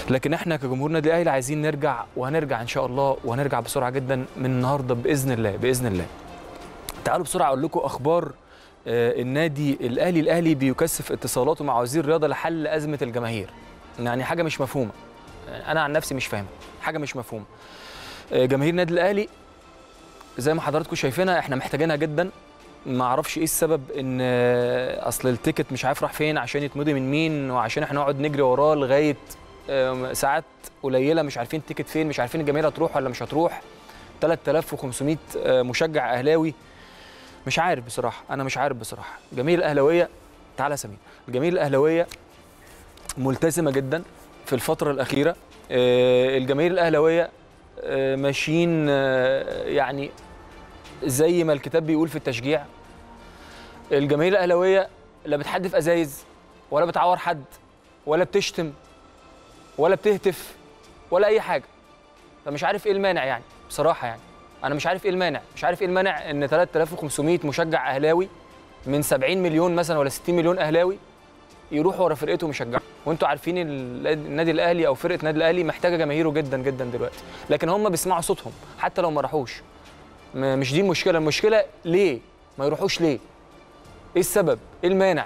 لكن احنا كجمهور نادي الاهلي عايزين نرجع وهنرجع ان شاء الله وهنرجع بسرعه جدا من النهارده باذن الله باذن الله تعالوا بسرعه اقول لكم اخبار آه، النادي الاهلي الاهلي بيكثف اتصالاته مع وزير الرياضه لحل ازمه الجماهير يعني حاجه مش مفهومه انا عن نفسي مش فاهمها حاجه مش مفهومه آه، جماهير النادي الاهلي زي ما حضراتكم شايفينها احنا محتاجينها جدا ما اعرفش ايه السبب ان آه، اصل التيكت مش عارف راح فين عشان يتمضي من مين وعشان احنا نقعد نجري وراه لغايه آه، ساعات قليله مش عارفين التيكت فين مش عارفين الجماهير هتروح ولا مش هتروح 3500 آه، مشجع اهلاوي مش عارف بصراحه انا مش عارف بصراحه جماهير الاهلاويه تعالى يا سمير الجماهير الاهلاويه ملتزمه جدا في الفتره الاخيره آه، الجماهير الاهلاويه آه، ماشيين آه، يعني زي ما الكتاب بيقول في التشجيع الجماهير الاهلاويه لا بتحدف ازايز ولا بتعور حد ولا بتشتم ولا بتهتف ولا اي حاجه فمش عارف ايه المانع يعني بصراحه يعني انا مش عارف ايه المانع مش عارف ايه المانع ان 3500 مشجع اهلاوي من 70 مليون مثلا ولا 60 مليون اهلاوي يروحوا ورا فرقتهم يشجعوا وانتوا عارفين ال- النادي الاهلي او فرقه النادي الاهلي محتاجه جماهيره جدا جدا دلوقتي لكن هم بيسمعوا صوتهم حتى لو ما راحوش م- مش دي المشكله المشكله ليه ما يروحوش ليه ايه السبب ايه المانع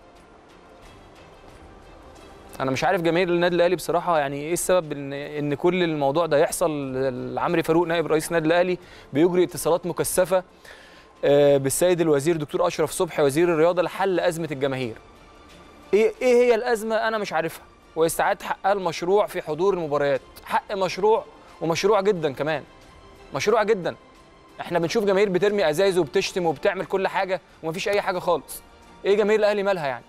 انا مش عارف جماهير النادي الاهلي بصراحه يعني ايه السبب ان ان كل الموضوع ده يحصل عمرو فاروق نائب رئيس النادي الاهلي بيجري اتصالات مكثفه آه، بالسيد الوزير دكتور اشرف صبحي وزير الرياضه لحل ازمه الجماهير ايه ايه هي الازمه انا مش عارفها واستعاد حقها المشروع في حضور المباريات حق مشروع ومشروع جدا كمان مشروع جدا احنا بنشوف جماهير بترمي ازايز وبتشتم وبتعمل كل حاجه ومفيش اي حاجه خالص ايه جماهير الاهلي مالها يعني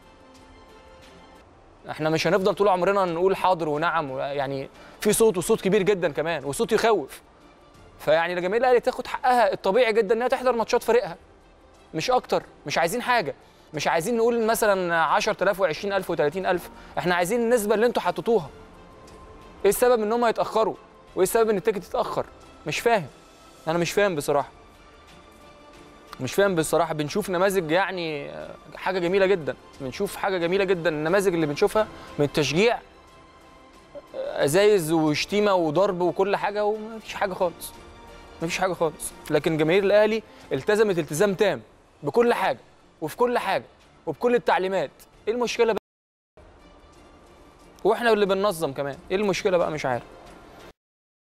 احنا مش هنفضل طول عمرنا نقول حاضر ونعم يعني في صوت وصوت كبير جدا كمان وصوت يخوف فيعني الجماهير الاهلي تاخد حقها الطبيعي جدا انها تحضر ماتشات فريقها مش اكتر مش عايزين حاجه مش عايزين نقول مثلا 10000 و20000 و30000 احنا عايزين النسبه اللي انتوا حطيتوها ايه السبب ان هم يتاخروا وايه السبب ان التيكت يتاخر مش فاهم انا مش فاهم بصراحه مش فاهم بصراحه بنشوف نماذج يعني آه، حاجه جميله جدا بنشوف حاجه جميله جدا النماذج اللي بنشوفها من التشجيع آه، ازايز وشتيمه وضرب وكل حاجه ومفيش حاجه خالص مفيش حاجه خالص لكن جماهير الاهلي التزمت التزام تام بكل حاجه وفي كل حاجه وبكل التعليمات ايه المشكله بقى واحنا اللي بننظم كمان ايه المشكله بقى مش عارف